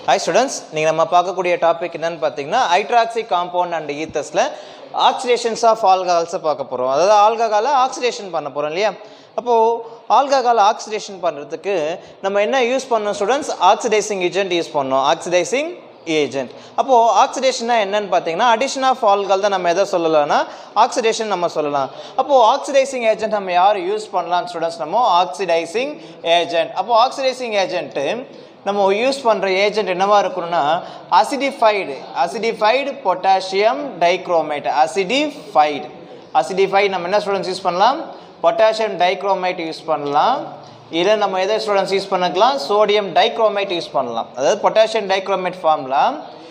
hi students நீங்கள் நம்ம பார்க்கக்கூடிய டாபிக் என்னன்னு பார்த்தீங்கன்னா ஹைட்ராக்சி காம்பவுண்ட் அண்ட் ஈத்தஸில் ஆக்சிடேஷன்ஸ் ஆஃப் ஆல்கஹால்ஸை பார்க்க போகிறோம் அதாவது ஆல்கஹாலை ஆக்சிடேஷன் பண்ண போகிறோம் இல்லையா அப்போது ஆல்கஹால் ஆக்சிடேஷன் பண்ணுறதுக்கு நம்ம என்ன யூஸ் பண்ணோம் ஸ்டூடெண்ட்ஸ் ஆக்சிடைசிங் ஏஜென்ட் யூஸ் பண்ணோம் ஆக்சிடைசிங் ஏஜென்ட் அப்போது ஆக்சிடேஷனா என்னன்னு பார்த்தீங்கன்னா அடிஷன் ஆஃப் ஆல்கஹால் தான் நம்ம எதை சொல்லலாம்னா ஆக்சிடேஷன் நம்ம சொல்லலாம் அப்போது ஆக்சிடைசிங் ஏஜென்ட் நம்ம யார் யூஸ் பண்ணலாம் ஸ்டூடெண்ட்ஸ் நம்ம ஆக்சிடைசிங் ஏஜென்ட் அப்போது ஆக்சிடைசிங் ஏஜென்ட்டு நம்ம யூஸ் பண்ணுற ஏஜென்ட் என்னவா இருக்கணும்னா acidified acidified potassium dichromate acidified acidified நம்ம என்ன ஸ்டூடெண்ட்ஸ் யூஸ் பண்ணலாம் பொட்டாசியம் டைக்ரோமேட் யூஸ் பண்ணலாம் இதை நம்ம எதை ஸ்டூடெண்ட்ஸ் யூஸ் பண்ணிக்கலாம் சோடியம் டைக்ரோமேட் யூஸ் பண்ணலாம் அதாவது potassium dichromate formula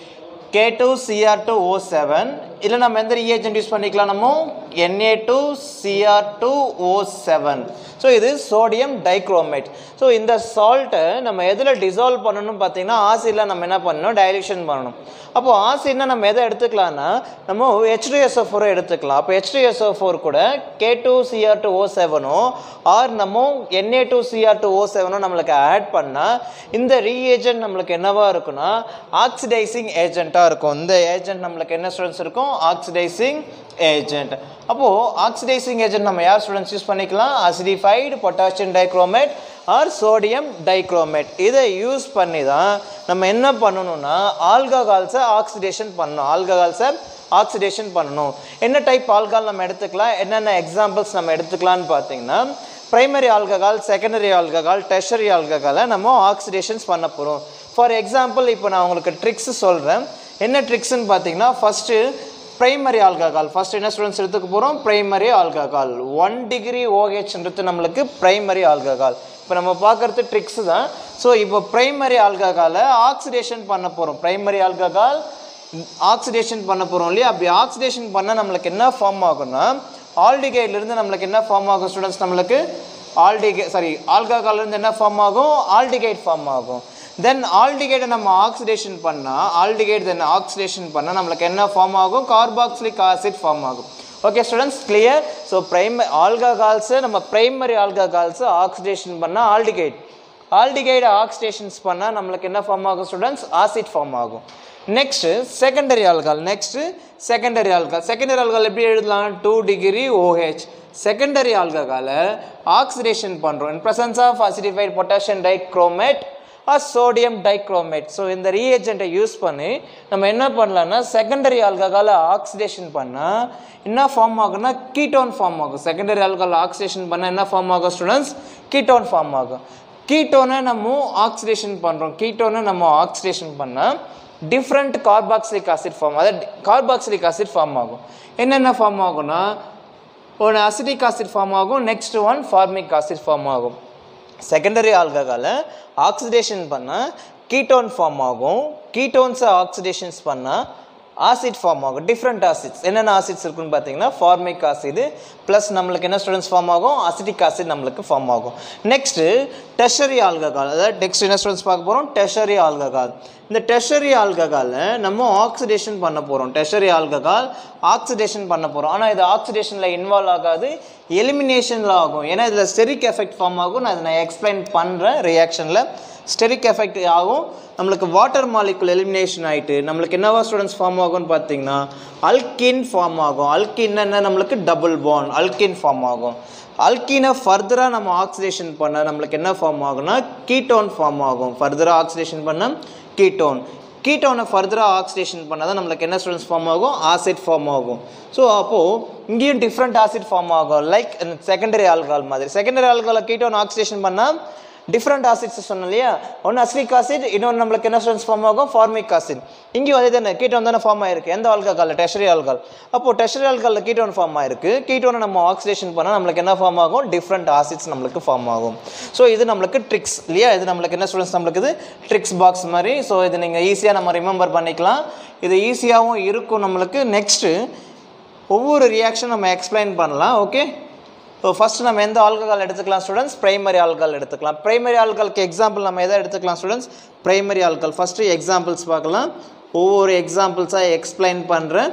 K two CR two O seven இல்லை நம்ம எந்த ரீஏஜென்ட் யூஸ் பண்ணிக்கலாம் நம்ம N A two CR two O seven so இது சோடியம் டைக்ரோமேட் ஸோ இந்த சால்ட்டை நம்ம எதில் டிசால்வ் பண்ணணும் பார்த்தீங்கன்னா ஆசிடில் நம்ம என்ன பண்ணணும் டைல்யூஷன் பண்ணணும் அப்போது ஆசிட்னா நம்ம எதை எடுத்துக்கலாம்னா நம்ம ஹெச் டூ எஸ்ஓ ஃபோரை எடுத்துக்கலாம் அப்போ ஹெச் டூ எஸ்ஓ ஃபோர் கூட K two CR two O செவனோ ஆர் நம்ம N A two CR two O செவனோ நம்மளுக்கு ஆட் பண்ணால் இந்த ரீஏஜென்ட் நம்மளுக்கு என்னவா இருக்குன்னா ஆக்சிடைசிங் ஏஜென்ட்டாக இருக்கும் இந்த ஏஜென்ட் நம்மளுக்கு என்ன ஸ்டூடெண்ட்ஸ் இருக்கும் ஆக்சிடைசிங் ஏஜென்ட் அப்போது ஆக்சிடைசிங் ஏஜென்ட் நம்ம யார் ஸ்டூடெண்ட்ஸ் யூஸ் பண்ணிக்கலாம் acidified potassium dichromate or sodium dichromate இதை யூஸ் பண்ணி தான் நம்ம என்ன பண்ணணும்னா ஆல்கஹால்ஸை ஆக்சிடேஷன் பண்ணணும் ஆல்கஹால்ஸை ஆக்சிடேஷன் பண்ணணும் என்ன டைப் ஆல்கஹால் நம்ம எடுத்துக்கலாம் என்னென்ன எக்ஸாம்பிள்ஸ் நம்ம எடுத்துக்கலாம்னு பார்த்தீங்கன்னா primary alcohol secondary alcohol tertiary ஆல்கஹாலை நம்ம ஆக்சிடேஷன்ஸ் பண்ண போகிறோம் ஃபார் எக்ஸாம்பிள் இப்போ நான் உங்களுக்கு ட்ரிக்ஸ் சொல்கிறேன் என்ன ட்ரிக்ஸ்ன்னு பார்த்தீங்கன்னா ஃபஸ்ட்டு பிரைமரி ஆல்கஹால் ஃபர்ஸ்ட் என்ன ஸ்டூடெண்ட்ஸ் எடுத்துக்க போகிறோம் பிரைமரி ஆல்கஹால் ஒன் டிகிரி ஓஹெச்ன்றது நம்மளுக்கு பிரைமரி ஆல்கஹால் இப்போ நம்ம பார்க்குறது ட்ரிக்ஸ் தான் ஸோ இப்போ பிரைமரி ஆல்கஹாலை ஆக்சிடேஷன் பண்ண போகிறோம் பிரைமரி ஆல்கஹால் ஆக்சிடேஷன் பண்ண போகிறோம் இல்லையா அப்படி ஆக்சிடேஷன் பண்ணால் நம்மளுக்கு என்ன ஃபார்ம் ஆகும்னா ஆல்டிகைட்லேருந்து நம்மளுக்கு என்ன ஃபார்ம் ஆகும் ஸ்டூடெண்ட்ஸ் நம்மளுக்கு ஆல்டிகை சாரி ஆல்கஹால்லேருந்து என்ன ஃபார்ம் ஆகும் ஆல்டிகைட் ஃபார்ம் ஆகும் தென் ஆல்டிகைடை நம்ம ஆக்சிடேஷன் பண்ணால் ஆல்டிகைட் தென் ஆக்சிடேஷன் பண்ணால் நம்மளுக்கு என்ன ஃபார்ம் ஆகும் கார்பாக்சிலிக் ஆசிட் ஃபார்ம் ஆகும் okay students clear so primary ஆல்கஹால்ஸை நம்ம பிரைமரி ஆல்கஹால்ஸை ஆக்சிடேஷன் பண்ணால் ஆல்டிகைட் ஆல்டிகைடு ஆக்சிடேஷன்ஸ் பண்ணால் நம்மளுக்கு என்ன ஃபார்ம் ஆகும் ஸ்டூடெண்ட்ஸ் ஆசிட் ஃபார்ம் ஆகும் next secondary alcohol next secondary alcohol secondary alcohol எப்படி எழுதலாம் டூ டிகிரி ஓஹெச் செகண்டரி ஆல்கஹாலை ஆக்சிடேஷன் பண்ணுறோம் in presence of acidified potassium dichromate or sodium dichromate so இந்த ரீஏஜெண்ட்டை யூஸ் பண்ணி நம்ம என்ன பண்ணலாம்னா செகண்டரி ஆல்கஹாலை ஆக்சிடேஷன் பண்ணால் என்ன ஃபார்ம் ஆகும்னா கீட்டோன் ஃபார்ம் ஆகும் செகண்டரி ஆல்கஹால் ஆக்சிடேஷன் பண்ணால் என்ன ஃபார்ம் ஆகும் ஸ்டூடெண்ட்ஸ் கீட்டோன் ஃபார்ம் ஆகும் கீட்டோனை நம்ம ஆக்சிடேஷன் பண்ணுறோம் கீட்டோனை நம்ம ஆக்சிடேஷன் பண்ணால் டிஃப்ரெண்ட் கார்பாக்சிலிக் ஆசிட் ஃபார்ம் அதாவது கார்பாக்சிலிக் ஆசிட் ஃபார்ம் ஆகும் என்னென்ன ஃபார்ம் ஆகும்னா ஒன்று அசிடிக் ஆசிட் ஃபார்ம் ஆகும் next one formic acid form ஆகும் செகண்டரி ஆல்கஹாலை ஆக்சிடேஷன் பண்ணால் கீட்டோன் ஃபார்ம் ஆகும் கீட்டோன்ஸை ஆக்சிடேஷன்ஸ் பண்ணால் ஆசிட் ஃபார்ம் ஆகும் டிஃப்ரெண்ட் ஆசிட்ஸ் என்னென்ன ஆசிட்ஸ் இருக்குன்னு பார்த்தீங்கன்னா ஃபார்மிக் ஆசிட் ப்ளஸ் நம்மளுக்கு என்ன ஸ்டூடெண்ட்ஸ் ஃபார்ம் ஆகும் அசிட்டிக் ஆசிட் நம்மளுக்கு ஃபார்ம் ஆகும் நெக்ஸ்ட்டு டெஷரி ஆல்கஹால் அதாவது நெக்ஸ்ட் என்ன ஸ்டூடெண்ட்ஸ் பார்க்க போகிறோம் டெஷரி ஆல்கஹால் இந்த டெஷரி ஆல்கஹாலை நம்ம ஆக்சிடேஷன் பண்ண போகிறோம் டெஷரி ஆல்கஹால் ஆக்சிடேஷன் பண்ண போகிறோம் ஆனால் இது ஆக்சிடேஷனில் இன்வால்வ் ஆகாது எலிமினேஷனில் ஆகும் ஏன்னா இதில் ஸ்டெரிக் எஃபெக்ட் ஃபார்ம் ஆகும் நான் அதை நான் எக்ஸ்பிளைன் பண்ணுறேன் ரியாக்ஷனில் ஸ்டெரிக் எஃபெக்ட் ஆகும் நம்மளுக்கு வாட்டர் மாலிகுல் எலிமினேஷன் ஆகிட்டு நம்மளுக்கு என்னவா ஸ்டூடெண்ட்ஸ் ஃபார்ம் ஆகும்னு பார்த்தீங்கன்னா அல்கின் ஃபார்ம் ஆகும் அல்கின் என்ன நம்மளுக்கு டபுள் பான் அல்கின் ஃபார்ம் ஆகும் அல்கீனை ஃபர்தராக நம்ம ஆக்சிடேஷன் பண்ண நம்மளுக்கு என்ன ஃபார்ம் ஆகும்னா கீட்டோன் ஃபார்ம் ஆகும் ஃபர்தராக ஆக்சிடேஷன் பண்ண கீட்டோன் கீட்டோனை ஃபர்தராக ஆக்சிடேஷன் பண்ணால் தான் நம்மளுக்கு என்ன ஸ்டூடெண்ட்ஸ் ஃபார்ம் ஆகும் ஆசிட் ஃபார்ம் ஆகும் ஸோ அப்போது இங்கேயும் டிஃப்ரெண்ட் ஆசிட் ஃபார்ம் ஆகும் லைக் செகண்டரி ஆல்கஹால் மாதிரி செகண்டரி ஆல்கஹாலை கீட்டோன் ஆக்சிடேஷன் பண்ணால் டிஃப்ரெண்ட் ஆசிட்ஸ் சொன்னோம் இல்லையா ஒன்று அஸ்ரிக் ஆசிட் இன்னொன்று நம்மளுக்கு என்ன ஸ்டூடெண்ட்ஸ் ஃபார்ம் ஆகும் ஃபார்மிக் ஆசிட் இங்கேயும் அதே தானே கீட்டோன் தானே ஃபார்ம் ஆயிருக்கு எந்த ஆல்கஹால் டெஷரி ஆல்கஹால் அப்போது டெஷரி ஆல்கஹாலில் கீட்டோன் ஃபார்ம் ஆயிருக்கு கீட்டோனை நம்ம ஆக்சிடேஷன் பண்ணால் நம்மளுக்கு என்ன ஃபார்ம் ஆகும் டிஃப்ரெண்ட் ஆசிட்ஸ் நம்மளுக்கு ஃபார்ம் ஆகும் ஸோ இது நம்மளுக்கு ட்ரிக்ஸ் இல்லையா இது நம்மளுக்கு என்ன ஸ்டூடெண்ட்ஸ் நம்மளுக்கு இது ட்ரிக்ஸ் பாக்ஸ் மாதிரி ஸோ இது நீங்கள் ஈஸியாக நம்ம ரிமெம்பர் பண்ணிக்கலாம் இது ஈஸியாகவும் இருக்கும் நம்மளுக்கு நெக்ஸ்ட்டு ஒவ்வொரு ரியாக்ஷன் நம்ம எக்ஸ்பிளைன் பண்ணலாம் ஓகே ஸோ ஃபஸ்ட் நம்ம எந்த ஆல்கஹால் எடுத்துக்கலாம் ஸ்டூடெண்ட்ஸ் பிரைமரி ஆல்கஹால் எடுத்துக்கலாம் பிரைமரி ஆல்கஹாலுக்கு எக்ஸாம்பிள் நம்ம எதை எடுத்துக்கலாம் students primary alcohol first examples பார்க்கலாம் ஒவ்வொரு எக்ஸாம்பிள்ஸாக எக்ஸ்பிளைன் பண்ணுறேன்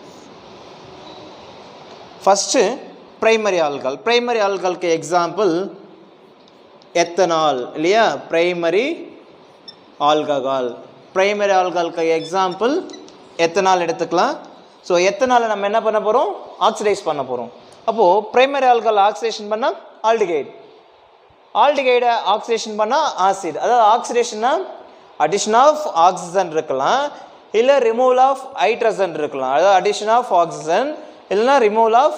ஃபஸ்ட்டு பிரைமரி ஆல்கஹால் பிரைமரி ஆல்கஹாலுக்கு எக்ஸாம்பிள் எத்தனால் இல்லையா பிரைமரி ஆல்கஹால் பிரைமரி ஆல்காலுக்கு எக்ஸாம்பிள் எத்தனால் எடுத்துக்கலாம் ஸோ எத்தனால நம்ம என்ன பண்ண போகிறோம் ஆக்சிடைஸ் பண்ண போகிறோம் அப்போது பிரைமரி ஆல்கால் ஆக்சிடேஷன் பண்ணால் ஆல்டிகைட் ஆல்டிகைடை ஆக்சிடேஷன் பண்ணால் ஆசிட் அதாவது ஆக்சிடேஷன்னா அடிஷன் ஆஃப் ஆக்சிஜன் இருக்கலாம் இல்லை ரிமூவல் ஆஃப் ஹைட்ரஜன் இருக்கலாம் அதாவது அடிஷன் ஆஃப் ஆக்சிஜன் இல்லைன்னா ரிமூவல் ஆஃப்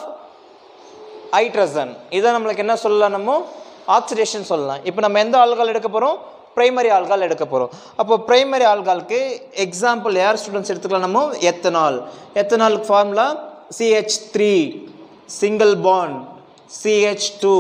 ஹைட்ரஜன் இதை நம்மளுக்கு என்ன சொல்லலாம் நம்ம ஆக்சிடேஷன் சொல்லலாம் இப்போ நம்ம எந்த ஆல்கால் எடுக்க போகிறோம் பிரைமரி ஆல்கால் எடுக்க போகிறோம் அப்போ பிரைமரி ஆல்காலுக்கு எக்ஸாம்பிள் யார் ஸ்டூடெண்ட்ஸ் எடுத்துக்கலாம் நம்ம எத்தனால் எத்தனாலுக்கு formula C H three single bond CH two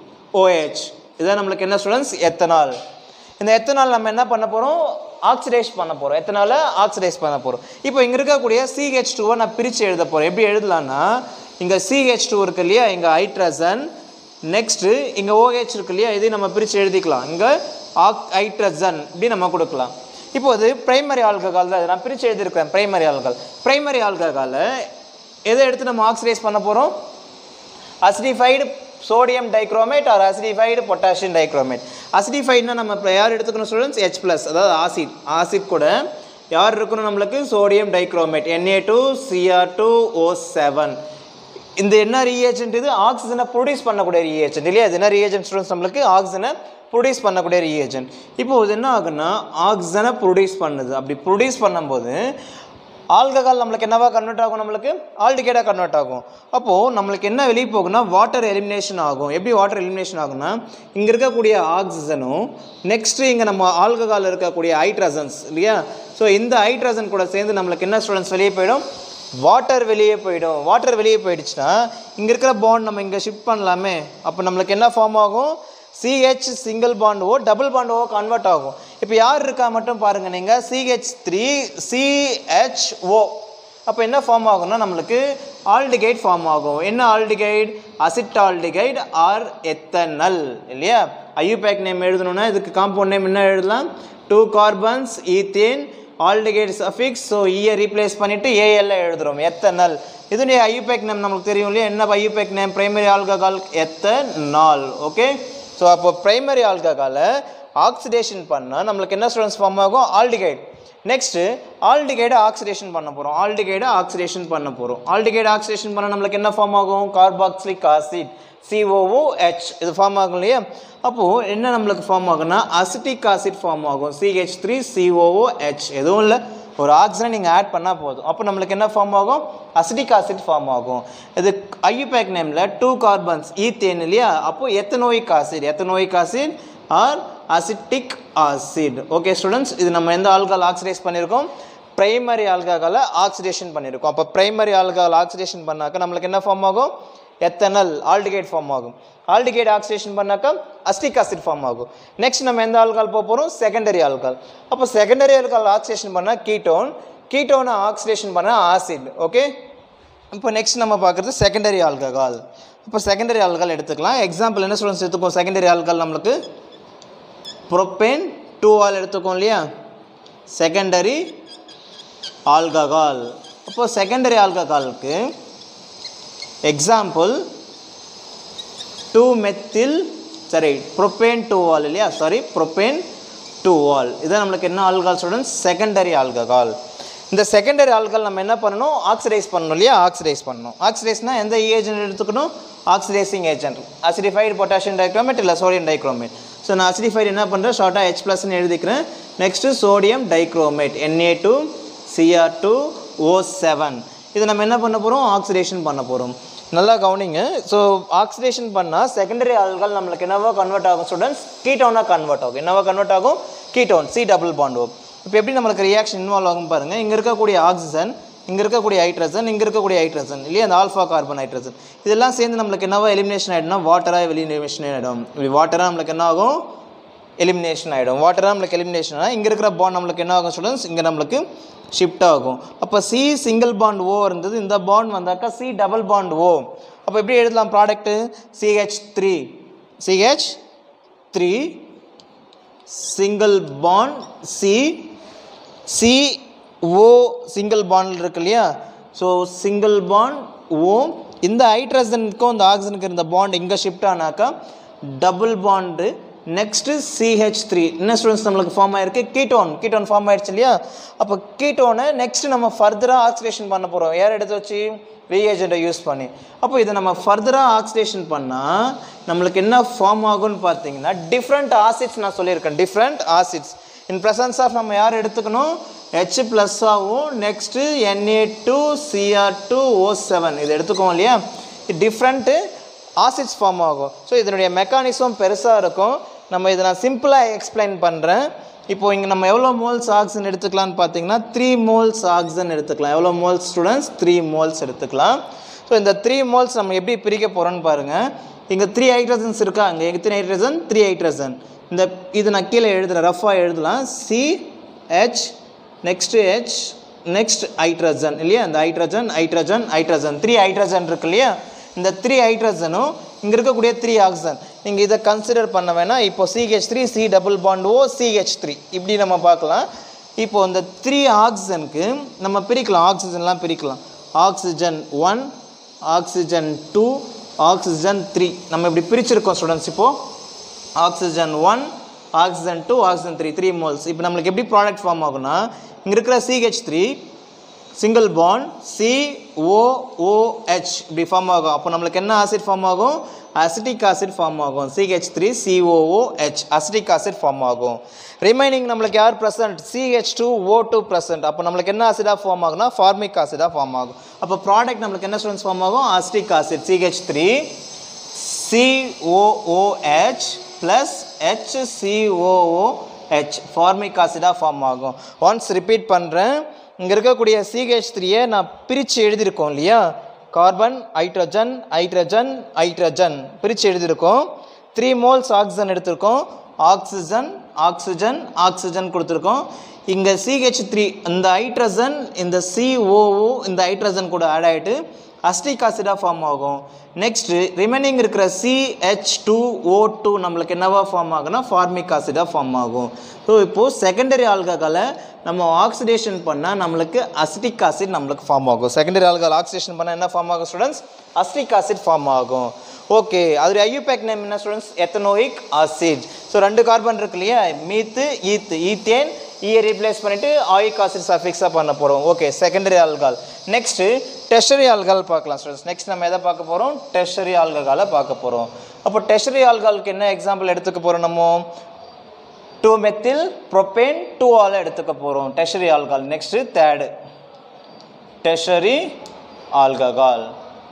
O H இதான் நம்மளுக்கு என்ன ஸ்டூடெண்ட்ஸ் எத்தனால் இந்த எத்தனால் நம்ம என்ன பண்ண போகிறோம் ஆக்சிடைஸ் பண்ண போகிறோம் எத்தனால ஆக்சிடைஸ் பண்ண போகிறோம் இப்போ இங்கே இருக்கக்கூடிய சிஹெச் டூவை நான் பிரித்து எழுத போகிறேன் எப்படி எழுதலான்னா இங்கே சிஹெச் டூ இருக்கு இல்லையா இங்கே ஹைட்ரஜன் நெக்ஸ்ட்டு இங்கே ஓஹெச் இருக்கு இல்லையா இதையும் நம்ம பிரித்து எழுதிக்கலாம் இங்கே ஆக் ஹைட்ரஜன் இப்படி நம்ம கொடுக்கலாம் இப்போ அது பிரைமரி ஆல்கஹால் தான் இது நான் பிரித்து எழுதியிருக்கிறேன் பிரைமரி ஆல்கஹால் பிரைமரி ஆல்கஹாலை எதை எடுத்து நம்ம ஆக்சிடைஸ் பண்ண போகிறோம் acidified sodium dichromate or acidified potassium dichromate அசிடிஃபைட்னா நம்ம இப்போ யார் எடுத்துக்கணும் ஸ்டூடெண்ட்ஸ் ஹெச் ப்ளஸ் அதாவது ஆசிட் ஆசிட் கூட யார் இருக்கணும் நம்மளுக்கு sodium dichromate NA two CR two O seven இந்த என்ன ரீஏஜென்ட் இது ஆக்சிஜனை ப்ரொடியூஸ் பண்ணக்கூடிய ரீஏஜென்ட் இல்லையா இது என்ன ரீஏஜென்ட் ஸ்டூடெண்ட்ஸ் நம்மளுக்கு ஆக்சிஜனை ப்ரொடியூஸ் பண்ணக்கூடிய ரீஏஜென்ட் இப்போ இது என்ன ஆகுன்னா ஆக்சிஜனை ப்ரொடியூஸ் பண்ணுது அப்படி ப்ரொடியூஸ் பண்ணும்போது ஆல்கஹால் நம்மளுக்கு என்னவா கன்வெர்ட் ஆகும் நம்மளுக்கு ஆல்டிகேடாக கன்வெர்ட் ஆகும் அப்போது நம்மளுக்கு என்ன வெளியே போகும்னா வாட்டர் எலிமினேஷன் ஆகும் எப்படி வாட்டர் எலிமினேஷன் ஆகும்னா இங்கே இருக்கக்கூடிய ஆக்சிஜனும் நெக்ஸ்ட்டு இங்கே நம்ம ஆல்கஹால் இருக்கக்கூடிய ஹைட்ரஜன்ஸ் இல்லையா ஸோ இந்த ஹைட்ரஜன் கூட சேர்ந்து நம்மளுக்கு என்ன ஸ்டூடெண்ட்ஸ் வெளியே போயிடும் வாட்டர் வெளியே போயிடும் வாட்டர் வெளியே போயிடுச்சுன்னா இங்கே இருக்கிற பாண்ட் நம்ம இங்கே ஷிஃப்ட் பண்ணலாமே அப்போ நம்மளுக்கு என்ன ஃபார்ம் ஆகும் C H single bond O double bond O convert ஆகும் இப்போ யார் இருக்கா மட்டும் பாருங்க நீங்கள் சிஹெச் த்ரீ சிஹெச் ஓ அப்போ என்ன ஃபார்ம் ஆகும்னா நம்மளுக்கு ஆல்டிகைட் ஃபார்ம் ஆகும் என்ன aldehyde acid aldehyde or ethanal இல்லையா ஐயூபேக் நேம் எழுதணும்னா இதுக்கு காம்பவுண்ட் நேம் என்ன எழுதலாம் two carbons ethane aldehyde suffix so ஈயை ரீப்ளேஸ் பண்ணிவிட்டு ஏஎல்ல எழுதுறோம் எத்தனல் இதனுடைய ஐயூபேக் நேம் நமக்கு தெரியும் இல்லையா என்ன IUPAC name primary alcohol ethanol okay so அப்போ பிரைமரி ஆல்கஹாலை ஆக்சிடேஷன் பண்ணால் நம்மளுக்கு என்ன ஸ்டூடெண்ட்ஸ் ஃபார்ம் ஆகும் ஆல்டிகைட் நெக்ஸ்ட்டு ஆல்டிகைடை ஆக்சிடேஷன் பண்ண போகிறோம் ஆல்டிகைடை ஆக்சிடேஷன் பண்ண போகிறோம் ஆல்டிகைடு ஆக்சிடேஷன் பண்ணால் நம்மளுக்கு என்ன ஃபார்ம் ஆகும் கார்பாக்சிலிக் ஆசிட் சிஓஓஹெச் இது ஃபார்ம் ஆகும் இல்லையா அப்போது என்ன நம்மளுக்கு ஃபார்ம் ஆகும்னா அசிட்டிக் ஆசிட் ஃபார்ம் ஆகும் சிஹெச் த்ரீ சிஓஓஹெச் எதுவும் இல்லை ஒரு ஆக்சிஜனை நீங்கள் ஆட் பண்ணால் போதும் அப்போ நம்மளுக்கு என்ன ஃபார்ம் ஆகும் அசிட்டிக் ஆசிட் ஃபார்ம் ஆகும் இது ஐயூபேக் நேமில் டூ கார்பன்ஸ் ஈத்தேன் இல்லையா அப்போது ethanoic acid ethanoic acid or acetic acid okay students இது நம்ம எந்த ஆல்கஹால் ஆக்சிடைஸ் பண்ணியிருக்கோம் பிரைமரி ஆல்கஹாலை ஆக்சிடேஷன் பண்ணியிருக்கோம் அப்போ பிரைமரி ஆல்கஹால் ஆக்சிடேஷன் பண்ணாக்க நம்மளுக்கு என்ன ஃபார்ம் ஆகும் எத்தனல் ஆல்டிகேட் ஃபார்ம் ஆகும் ஆல்டிகேட் ஆக்சிடேஷன் பண்ணாக்கா அஸ்டிக் ஆசிட் ஃபார்ம் ஆகும் நெக்ஸ்ட் நம்ம எந்த ஆல்கால் போக போகிறோம் செகண்டரி ஆல்கால் அப்போ செகண்டரி ஆல்கால் ஆக்சிடேஷன் பண்ணால் கீட்டோன் கீட்டோனை ஆக்சிடேஷன் பண்ணால் ஆசிட் ஓகே இப்போ நெக்ஸ்ட் நம்ம பார்க்குறது செகண்டரி ஆல்கஹால் இப்போ செகண்டரி ஆல்கஹால் எடுத்துக்கலாம் எக்ஸாம்பிள் என்ன ஸ்டூடெண்ட்ஸ் எடுத்துக்கோம் செகண்டரி ஆல்கஹால் நம்மளுக்கு ப்ரொப்பேன் டூ ஆல் எடுத்துக்கோம் இல்லையா செகண்டரி ஆல்கஹால் அப்போ செகண்டரி ஆல்கஹாலுக்கு எக்ஸாம்பிள் டூ மெத்தில் சரி ப்ரொப்பேன் டூ ஆல் இல்லையா சாரி ப்ரொப்பேன் டூ ஆல் இதான் நம்மளுக்கு என்ன ஆல்கஹால் ஸ்டூடெண்ட்ஸ் செகண்டரி ஆல்கஹால் இந்த செகண்டரி ஆல்கஹால் நம்ம என்ன பண்ணணும் ஆக்சிடைஸ் பண்ணணும் இல்லையா ஆக்சிடைஸ் பண்ணணும் ஆக்சிடைஸ்னால் எந்த ஏஜென்ட் எடுத்துக்கணும் oxidising agent acidified potassium dichromate இல்லை சோடியம் டைக்ரோமேட் ஸோ நான் அசிடிஃபைடு என்ன பண்ணுறேன் ஷார்ட்டாக ஹெச் ப்ளஸ்ன்னு எழுதிக்கிறேன் next sodium dichromate NA two CR two O seven இதை நம்ம என்ன பண்ண போகிறோம் ஆக்சிடேஷன் பண்ண போகிறோம் நல்லா கவனிங்க ஸோ ஆக்சிடேஷன் பண்ணால் செகண்டரி ஆல்கஹால் நம்மளுக்கு என்னவா கன்வெர்ட் ஆகும் ஸ்டூடெண்ட்ஸ் கீட்டோனாக கன்வெர்ட் ஆகும் என்னவா கன்வெர்ட் ஆகும் கீட்டோன் சி டபுள் பாண்டோ இப்போ எப்படி நம்மளுக்கு ரியாக்ஷன் இன்வால்வ் ஆகும் பாருங்கள் இங்கே இருக்கக்கூடிய ஆக்சிஜன் இங்கே இருக்கக்கூடிய ஹைட்ரஜன் இங்கே இருக்கக்கூடிய ஹைட்ரஜன் இல்லையா அந்த ஆல்ஃபா கார்பன் ஹைட்ரஜன் இதெல்லாம் சேர்ந்து நம்மளுக்கு என்னவா எலிமினேஷன் ஆகிடும்னா வாட்டராக எலிமினேஷன் ஆகிடும் இப்படி வாட்டராக நம்மளுக்கு என்ன ஆகும் எலிமினேஷன் ஆகிடும் வாட்டராக நம்மளுக்கு எலிமினேஷன் ஆனால் இங்கே இருக்கிற பாண்ட் நம்மளுக்கு என்ன ஆகும் ஸ்டூடெண்ட்ஸ் இங்கே நம்மளுக்கு ஷிஃப்ட் ஆகும் அப்போ சி சிங்கிள் பாண்ட் ஓ இருந்தது இந்த பாண்ட் வந்தாக்கா சி டபுள் பாண்ட் ஓ அப்போ எப்படி எழுதலாம் product C H three C H three single bond C C O single bond இருக்கு இல்லையா ஸோ சிங்கிள் பாண்ட் ஓ இந்த ஹைட்ரஜனுக்கும் இந்த ஆக்சிஜனுக்கு இருந்த பாண்ட் இங்கே ஷிஃப்ட் ஆனாக்கா double bond next C H three என்ன ஸ்டூடெண்ட்ஸ் நம்மளுக்கு ஃபார்ம் ஆயிருக்கு கீட்டோன் கீட்டோன் ஃபார்ம் ஆயிடுச்சு இல்லையா அப்போ கீட்டோனை நெக்ஸ்ட் நம்ம ஃபர்தராக ஆக்சிடேஷன் பண்ண போகிறோம் யார் எடுத்து வச்சு ரீஏஜெண்ட்டை யூஸ் பண்ணி அப்போ இதை நம்ம ஃபர்தராக ஆக்சிடேஷன் பண்ணால் நம்மளுக்கு என்ன ஃபார்ம் ஆகும்னு பார்த்தீங்கன்னா டிஃப்ரெண்ட் ஆசிட்ஸ் நான் சொல்லியிருக்கேன் different acids in presence of நம்ம யார் எடுத்துக்கணும் ஹெச் ப்ளஸ்ஸாகவும் next N A two CR two O seven இது எடுத்துக்கோம் இல்லையா டிஃப்ரெண்ட்டு ஆசிட்ஸ் ஃபார்ம் ஆகும் ஸோ இதனுடைய மெக்கானிசம் பெருசாக இருக்கும் நம்ம இதை நான் சிம்பிளாக எக்ஸ்பிளைன் பண்ணுறேன் இப்போ இங்கே நம்ம எவ்வளோ மோல்ஸ் ஆக்சிஜன் எடுத்துக்கலாம்னு பார்த்தீங்கன்னா த்ரீ மோல்ஸ் ஆக்சிஜன் எடுத்துக்கலாம் எவ்வளோ மோல்ஸ் ஸ்டூடெண்ட்ஸ் த்ரீ மோல்ஸ் எடுத்துக்கலாம் ஸோ இந்த த்ரீ மோல்ஸ் நம்ம எப்படி பிரிக்க போகிறோன்னு பாருங்கள் இங்கே த்ரீ ஹைட்ரஜன்ஸ் இருக்கா இங்கே எத்தனை ஹைட்ரஜன் த்ரீ ஹைட்ரஜன் இந்த இது நான் கீழே எழுதுகிறேன் ரஃபாக எழுதலாம் C H next H next hydrogen இல்லையா இந்த hydrogen hydrogen hydrogen three hydrogen இருக்கு இல்லையா இந்த த்ரீ ஹைட்ரஜனும் இங்கே இருக்கக்கூடிய த்ரீ ஆக்சிஜன் நீங்கள் இதை கன்சிடர் பண்ண வேணாம் இப்போ C H three C double bond O CH three இப்படி நம்ம பார்க்கலாம் இப்போ இந்த த்ரீ ஆக்சிஜனுக்கு நம்ம பிரிக்கலாம் ஆக்சிஜன்லாம் பிரிக்கலாம் oxygen one oxygen two oxygen three நம்ம இப்படி பிரிச்சிருக்கோம் ஸ்டூடெண்ட்ஸ் இப்போது oxygen one oxygen two oxygen three three moles இப்போ நம்மளுக்கு எப்படி ப்ராடக்ட் ஃபார்ம் ஆகும்னா இங்கே இருக்கிற C H three single bond C O O H இப்படி ஃபார்ம் ஆகும் அப்போ நம்மளுக்கு என்ன ஆசிட் ஃபார்ம் ஆகும் அசிட்டிக் ஆசிட் ஃபார்ம் ஆகும் CH three C O O H acetic acid form ஆகும் ரிமைனிங் நம்மளுக்கு யார் present C H two O two present அப்போ நம்மளுக்கு என்ன ஆசிடாக ஃபார்ம் ஆகும்னா ஃபார்மிக் ஆசிடாக ஃபார்ம் ஆகும் அப்போ ப்ராடக்ட் நம்மளுக்கு என்ன ஸ்டூடெண்ட்ஸ் ஃபார்ம் ஆகும் acetic acid CH three COOH plus HCOOH formic ஆசிடாக ஃபார்ம் ஆகும் ஒன்ஸ் ரிப்பீட் பண்ணுறேன் இங்கே இருக்கக்கூடிய சிஹெச் த்ரீயை நான் பிரித்து எழுதியிருக்கோம் இல்லையா கார்பன் ஹைட்ரஜன் ஹைட்ரஜன் ஹைட்ரஜன் பிரித்து எழுதியிருக்கோம் த்ரீ மோல்ஸ் ஆக்சிஜன் எடுத்திருக்கோம் ஆக்சிஜன் ஆக்சிஜன் ஆக்சிஜன் கொடுத்துருக்கோம் இங்கே சிஹெச் த்ரீ இந்த ஹைட்ரஜன் இந்த சிஓஓ இந்த ஹைட்ரஜன் கூட ஆட் ஆகிட்டு அஸ்டிக் ஆசிடாக ஃபார்ம் ஆகும் நெக்ஸ்ட்டு ரிமைனிங் இருக்கிற சிஹெச் டூ ஓ டூ நம்மளுக்கு என்னவா ஃபார்ம் ஆகும்னா ஃபார்மிக் ஆசிடாக ஃபார்ம் ஆகும் ஸோ இப்போது செகண்டரி ஆல்கஹாலை நம்ம ஆக்சிடேஷன் பண்ணால் நம்மளுக்கு அசிட்டிக் ஆசிட் நம்மளுக்கு ஃபார்ம் ஆகும் செகண்டரி ஆல்கஹால் ஆக்சிடேஷன் பண்ணால் என்ன ஃபார்ம் ஆகும் ஸ்டூடெண்ட்ஸ் அசிட்டிக் ஆசிட் ஃபார்ம் ஆகும் ஓகே அது ஐயூபேக் நேம் என்ன ஸ்டூடெண்ட்ஸ் எத்தனோயிக் ஆசிட் ஸோ ரெண்டு கார்பன் இருக்கு இல்லையா மீத்து ஈத்து ஈத்தேன் ஈயை ரீப்ளேஸ் பண்ணிவிட்டு ஆயிக் ஆசிட் சஃபிக்ஸாக பண்ண போகிறோம் okay secondary alcohol next tertiary alcohol பார்க்கலாம் ஸ்டூடெண்ட்ஸ் நெக்ஸ்ட் நம்ம எதை பார்க்க போகிறோம் டெஷரி ஆல்கஹாலை பார்க்க போகிறோம் அப்போ டெஷரி ஆல்காலுக்கு என்ன எக்ஸாம்பிள் எடுத்துக்க போகிறோம் நம்ம two methyl propane two ol எடுத்துக்க போகிறோம் tertiary alcohol next third tertiary alcohol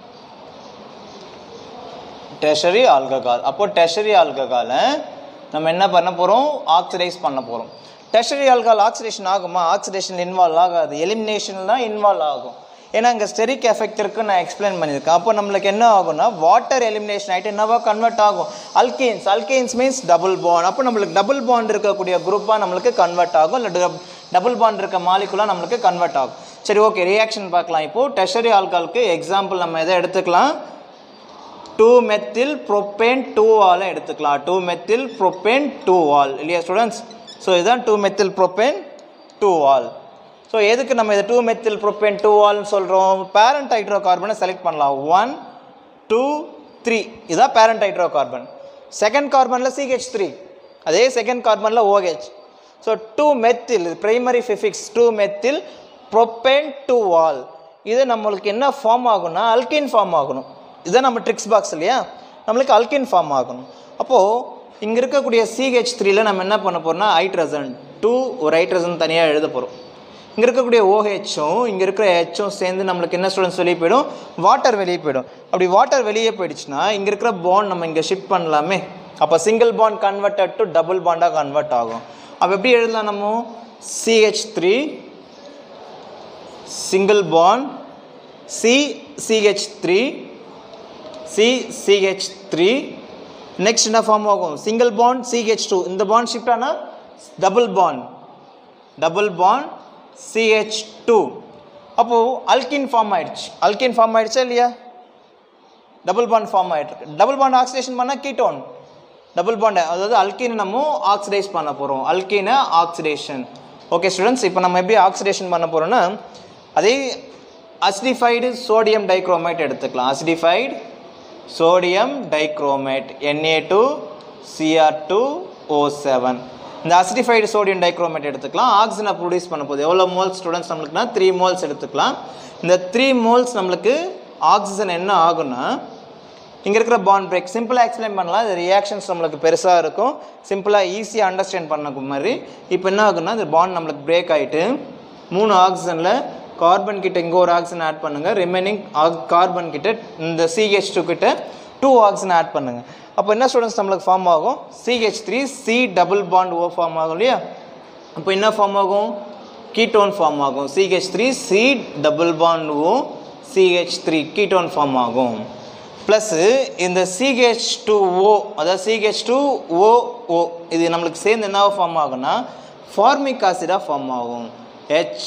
tertiary alcohol அப்போ டெஷரி ஆல்கஹாலை நம்ம என்ன பண்ண போகிறோம் ஆக்சிடைஸ் பண்ண போகிறோம் டெஷரி ஆல்கஹால் ஆக்சிடேஷன் ஆகுமா ஆக்சிடேஷன் இன்வால்வ் ஆகாது எலிமினேஷன் தான் இன்வால்வ் ஆகும் ஏன்னா இங்கே ஸ்டெரிக் எஃபெக்ட் இருக்குன்னு நான் எக்ஸ்பிளைன் பண்ணியிருக்கேன் அப்போ நம்மளுக்கு என்ன ஆகும்னா வாட்டர் எலிமினேஷன் ஆகிட்டு என்னவா கன்வெர்ட் ஆகும் alkenes alkenes means double bond அப்போ நம்மளுக்கு டபுள் பாண்ட் இருக்கக்கூடிய குரூப்பாக நம்மளுக்கு கன்வெர்ட் ஆகும் இல்லை டபுள் பாண்ட் இருக்க மாலிகுலாக நம்மளுக்கு கன்வெர்ட் ஆகும் சரி ஓகே ரியாக்ஷன் பார்க்கலாம் இப்போது டெஷரி ஆல்காலுக்கு எக்ஸாம்பிள் நம்ம எதை எடுத்துக்கலாம் டூ மெத்தில் ப்ரொப்பேன் டூ ஆலை எடுத்துக்கலாம் two methyl propane two ol இல்லையா ஸ்டூடெண்ட்ஸ் ஸோ இதுதான் two methyl propane two ol so எதுக்கு நம்ம இதை டூ மெத்தில் ப்ரொப்பேன் டூ ஆல்னு சொல்கிறோம் பேரண்ட் ஹைட்ரோ கார்பனை செலக்ட் பண்ணலாம் ஒன் டூ த்ரீ இதுதான் பேரண்ட் ஹைட்ரோ கார்பன் செகண்ட் கார்பனில் சிஹெச் த்ரீ அதே செகண்ட் கார்பனில் OH so two methyl primary prefix two methyl propane two ol இது நம்மளுக்கு என்ன ஃபார்ம் ஆகும்னா அல்கின் ஃபார்ம் ஆகணும் இதுதான் நம்ம ட்ரிக்ஸ் பாக்ஸ் இல்லையா நம்மளுக்கு அல்கின் ஃபார்ம் ஆகணும் அப்போது இங்கே இருக்கக்கூடிய சிஹெச் த்ரீல நம்ம என்ன பண்ண போகிறோம்னா ஹைட்ரஜன் டூ ஒரு ஹைட்ரஜன் தனியாக எழுத போகிறோம் இங்கே இருக்கக்கூடிய ஓஹெச்சும் இங்கே இருக்கிற ஹெச்சும் சேர்ந்து நம்மளுக்கு என்ன ஸ்டூடெண்ட்ஸ் வெளியே போயிடும் வாட்டர் வெளியே போயிடும் அப்படி வாட்டர் வெளியே போயிடுச்சுன்னா இங்கே இருக்கிற பாண்ட் நம்ம இங்கே ஷிஃப்ட் பண்ணலாமே அப்போ single bond converted to double பாண்டாக கன்வெர்ட் ஆகும் அப்போ எப்படி எழுதலாம் நம்ம CH three single bond C CH three C CH three next என்ன ஃபார்ம் ஆகும் சிங்கிள் பாண்ட் சிஹெச் டூ இந்த பாண்ட் ஷிஃப்ட் ஆனால் double bond double bond CH two அப்போது அல்கின் ஃபார்ம் ஆயிடுச்சு அல்கின் ஃபார்ம் ஆயிடுச்சா இல்லையா டபுள் பாண்ட் ஃபார்ம் ஆகிட்டு double bond oxidation பண்ணால் கீட்டோன் டபுள் பாண்ட் அதாவது அல்கீனை நம்ம ஆக்சிடைஸ் பண்ண போகிறோம் அல்கீனை ஆக்சிடேஷன் ஓகே ஸ்டூடெண்ட்ஸ் இப்போ நம்ம எப்படி ஆக்சிடேஷன் பண்ண போகிறோம்னா அதே அசிடிஃபைடு சோடியம் டைக்ரோமேட் எடுத்துக்கலாம் acidified sodium dichromate NA two CR two O seven இந்த அசிடிஃபைடு சோடியம் டைக்ரோமேட் எடுத்துக்கலாம் ஆக்சிஜனை ப்ரொடியூஸ் பண்ண போகுது எவ்வளோ மோல்ஸ் ஸ்டூடெண்ட்ஸ் நம்மளுக்குனா த்ரீ மோல்ஸ் எடுத்துக்கலாம் இந்த த்ரீ மோல்ஸ் நம்மளுக்கு ஆக்சிஜன் என்ன ஆகும்னா இங்கே இருக்கிற பாண்ட் பிரேக் சிம்பிளாக எக்ஸ்பிளைன் பண்ணலாம் இது ரியாக்ஷன்ஸ் நம்மளுக்கு பெருசாக இருக்கும் சிம்பிளாக ஈஸியாக அண்டர்ஸ்டாண்ட் பண்ண மாதிரி இப்போ என்ன ஆகுன்னா இந்த பாண்ட் நம்மளுக்கு பிரேக் ஆகிட்டு மூணு ஆக்சிஜனில் கார்பன் கிட்ட இங்கே ஒரு ஆக்சிஜன் ஆட் பண்ணுங்கள் ரிமைனிங் கார்பன் கிட்ட இந்த சிஹெச் டூ கிட்ட டூ ஆக்சிஜன் ஆட் பண்ணுங்கள் அப்போ என்ன ஸ்டூடெண்ட்ஸ் நம்மளுக்கு ஃபார்ம் ஆகும் CH three C double bond O form ஆகும் இல்லையா அப்போ என்ன ஃபார்ம் ஆகும் கீட்டோன் ஃபார்ம் ஆகும் CH three C double bond O CH three ketone form ஆகும் ப்ளஸ்ஸு இந்த சிஹெச் டூ ஓ அதாவது சிஹெச் டூ ஓ ஓ இது நம்மளுக்கு சேர்ந்து என்ன ஃபார்ம் ஆகும்னா ஃபார்மிக் ஆசிடாக ஃபார்ம் ஆகும் ஹெச்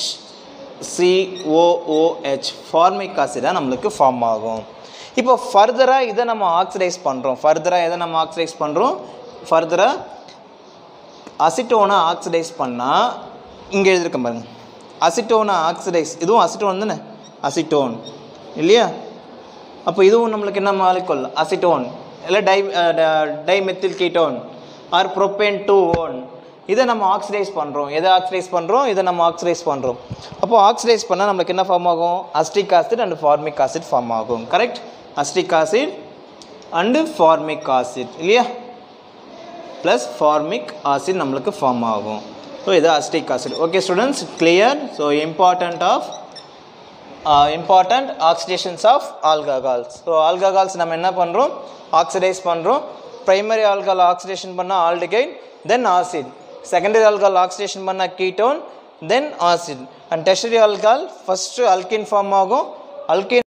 சிஓஓஹெச் ஃபார்மிக் ஆசிடாக நம்மளுக்கு ஃபார்ம் ஆகும் இப்போ ஃபர்தராக இதை நம்ம ஆக்சிடைஸ் பண்ணுறோம் ஃபர்தராக எதை நம்ம ஆக்சிடைஸ் பண்ணுறோம் ஃபர்தராக அசிட்டோனை ஆக்சிடைஸ் பண்ணால் இங்கே எழுதிருக்க பாருங்க அசிட்டோனை ஆக்சிடைஸ் இதுவும் அசிட்டோன் தானே அசிட்டோன் இல்லையா அப்போ இதுவும் நம்மளுக்கு என்ன மாலிகுல் அசிட்டோன் இல்லை di dimethyl ketone or propane two one இதை நம்ம ஆக்சிடைஸ் பண்ணுறோம் எதை ஆக்சிடைஸ் பண்ணுறோம் இதை நம்ம ஆக்சிடைஸ் பண்ணுறோம் அப்போ ஆக்சிடைஸ் பண்ணால் நம்மளுக்கு என்ன ஃபார்ம் ஆகும் acetic acid and formic acid form ஆகும் correct acetic acid and formic acid இல்லையா ப்ளஸ் ஃபார்மிக் ஆசிட் நம்மளுக்கு ஃபார்ம் ஆகும் ஸோ இது acetic acid okay students clear so important of important oxidations of alcohols so alcohols நம்ம என்ன பண்ணுறோம் oxidise பண்ணுறோம் primary alcohol oxidation பண்ணால் ஆல்டிகைட் தென் ஆசிட் செகண்டரி ஆல்கஹால் ஆக்சிடேஷன் பண்ணால் ketone then acid and tertiary alcohol first alkene form ஆகும் alkene